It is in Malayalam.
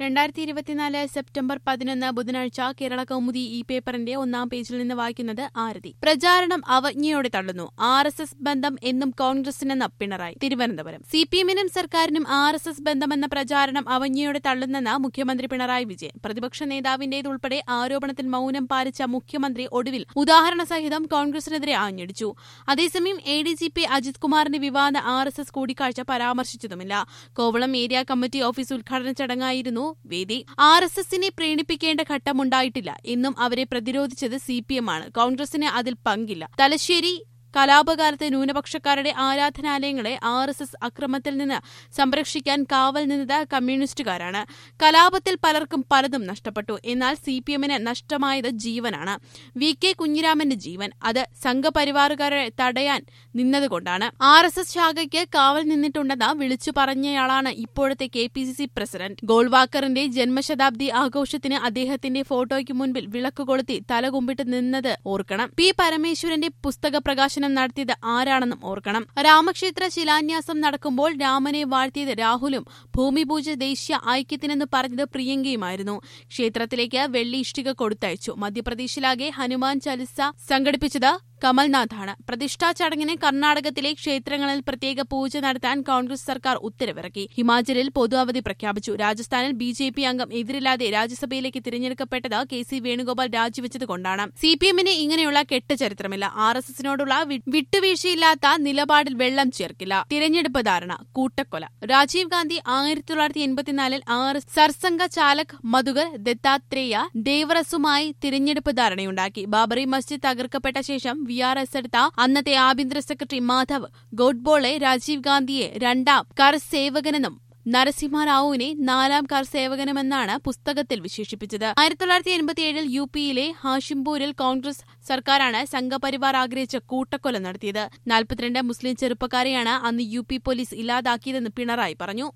രണ്ടായിരത്തി ഇരുപത്തിനാല് സെപ്റ്റംബർ പതിനൊന്ന് ബുധനാഴ്ച കേരള കൗമുദി ഈ പേപ്പറിന്റെ ഒന്നാം പേജിൽ നിന്ന് വായിക്കുന്നത് ആരതി പ്രചാരണം അവജ്ഞയോടെ തള്ളുന്നു ആർ എസ് എസ് ബന്ധം എന്നും കോൺഗ്രസിനെന്ന് പിണറായി തിരുവനന്തപുരം സി പി എമ്മിനും സർക്കാരിനും ആർ എസ് എസ് ബന്ധമെന്ന പ്രചാരണം അവജ്ഞയോടെ തള്ളുന്നെന്ന് മുഖ്യമന്ത്രി പിണറായി വിജയൻ പ്രതിപക്ഷ നേതാവിന്റേതുൾപ്പെടെ ആരോപണത്തിൽ മൌനം പാലിച്ച മുഖ്യമന്ത്രി ഒടുവിൽ ഉദാഹരണ സഹിതം കോൺഗ്രസിനെതിരെ ആഞ്ഞടിച്ചു അതേസമയം A D G P Ajith കുമാറിന്റെ വിവാദ ആർ എസ് എസ് കൂടിക്കാഴ്ച പരാമർശിച്ചതുമില്ല കോവളം ഏരിയ കമ്മിറ്റി ഓഫീസ് ഉദ്ഘാടന ചടങ്ങായിരുന്നു വേദി ആർ എസ് എസിനെ പ്രീണിപ്പിക്കേണ്ട ഘട്ടമുണ്ടായിട്ടില്ല എന്നും അവരെ പ്രതിരോധിച്ചത് സി പി എം ആണ് കോൺഗ്രസിന് അതിൽ പങ്കില്ല തലശ്ശേരി കലാപകാലത്ത് ന്യൂനപക്ഷക്കാരുടെ ആരാധനാലയങ്ങളെ ആർ എസ് എസ് അക്രമത്തിൽ നിന്ന് സംരക്ഷിക്കാൻ കാവൽ നിന്നത് കമ്മ്യൂണിസ്റ്റുകാരാണ് കലാപത്തിൽ പലർക്കും പലതും നഷ്ടപ്പെട്ടു എന്നാൽ സി പി എമ്മിന് നഷ്ടമായത് ജീവനാണ് വി കെ കുഞ്ഞിരാമന്റെ ജീവൻ അത് സംഘപരിവാറുകാരെ തടയാൻ നിന്നതുകൊണ്ടാണ് ആർ എസ് എസ് ശാഖയ്ക്ക് കാവൽ നിന്നിട്ടുണ്ടെന്ന് വിളിച്ചു പറഞ്ഞയാളാണ് ഇപ്പോഴത്തെ K P C C president ഗോൾവാക്കറിന്റെ ജന്മശതാബ്ദി ആഘോഷത്തിന് അദ്ദേഹത്തിന്റെ ഫോട്ടോയ്ക്ക് മുൻപിൽ വിളക്ക് കൊളുത്തി തലകുമ്പിട്ട് നിന്നത് ഓർക്കണം പി പരമേശ്വരന്റെ പുസ്തക പ്രകാശനം നടത്തിയത് ആരാണെന്നും ഓർക്കണം രാമക്ഷേത്ര ശിലാന്യാസം നടക്കുമ്പോൾ രാമനെ വാഴ്ത്തിയത് രാഹുലും ഭൂമിപൂജ ദേശീയ ഐക്യത്തിനെന്ന് പറഞ്ഞത് പ്രിയങ്കയുമായിരുന്നു ക്ഷേത്രത്തിലേക്ക് വെള്ളി ഇഷ്ടിക കൊടുത്തയച്ചു മധ്യപ്രദേശിലാകെ ഹനുമാൻ ചലിസ സംഘടിപ്പിച്ചത് കമൽനാഥാണ് പ്രതിഷ്ഠാ ചടങ്ങിന് കർണാടകത്തിലെ ക്ഷേത്രങ്ങളിൽ പ്രത്യേക പൂജ നടത്താൻ കോൺഗ്രസ് സർക്കാർ ഉത്തരവിറക്കി ഹിമാചലിൽ പൊതു അവധി പ്രഖ്യാപിച്ചു രാജസ്ഥാനിൽ ബി ജെ പി അംഗം എതിരില്ലാതെ രാജ്യസഭയിലേക്ക് തിരഞ്ഞെടുക്കപ്പെട്ടത് കെ സി വേണുഗോപാൽ രാജിവെച്ചതുകൊണ്ടാണ് സി പി എമ്മിന് ഇങ്ങനെയുള്ള കെട്ട് ചരിത്രമില്ല ആർ എസ് എസിനോടുള്ള വിട്ടുവീഴ്ചയില്ലാത്ത നിലപാടിൽ വെള്ളം ചേർക്കില്ല തിരഞ്ഞെടുപ്പ് ധാരണ കൂട്ടക്കൊല രാജീവ് ഗാന്ധി ആയിരത്തി തൊള്ളായിരത്തി എൺപത്തിനാലിൽ ആർ സർസംഘ ചാലക് മധുകർ ദത്താത്രേയ ദേവറസുമായി തിരഞ്ഞെടുപ്പ് ധാരണയുണ്ടാക്കി ബാബറി മസ്ജിദ് തകർക്കപ്പെട്ട ശേഷം വി ആർ എസ് എടുത്ത അന്നത്തെ ആഭ്യന്തര സെക്രട്ടറി മാധവ് ഗോഡ്ബോളെ രാജീവ് ഗാന്ധിയെ രണ്ടാം കർ സേവകനെന്നും നരസിംഹറാവുവിനെ നാലാം കാർ സേവകനുമെന്നാണ് പുസ്തകത്തിൽ വിശേഷിപ്പിച്ചത് ആയിരത്തി തൊള്ളായിരത്തി എൺപത്തിയേഴിൽ യു പിയിലെ ഹാഷിംപൂരിൽ കോൺഗ്രസ് സർക്കാരാണ് സംഘപരിവാർ ആഗ്രഹിച്ച കൂട്ടക്കൊല നടത്തിയത് നാൽപ്പത്തിരണ്ട് മുസ്ലിം ചെറുപ്പക്കാരെയാണ് അന്ന് യു പി പോലീസ് ഇല്ലാതാക്കിയതെന്ന് പിണറായി പറഞ്ഞു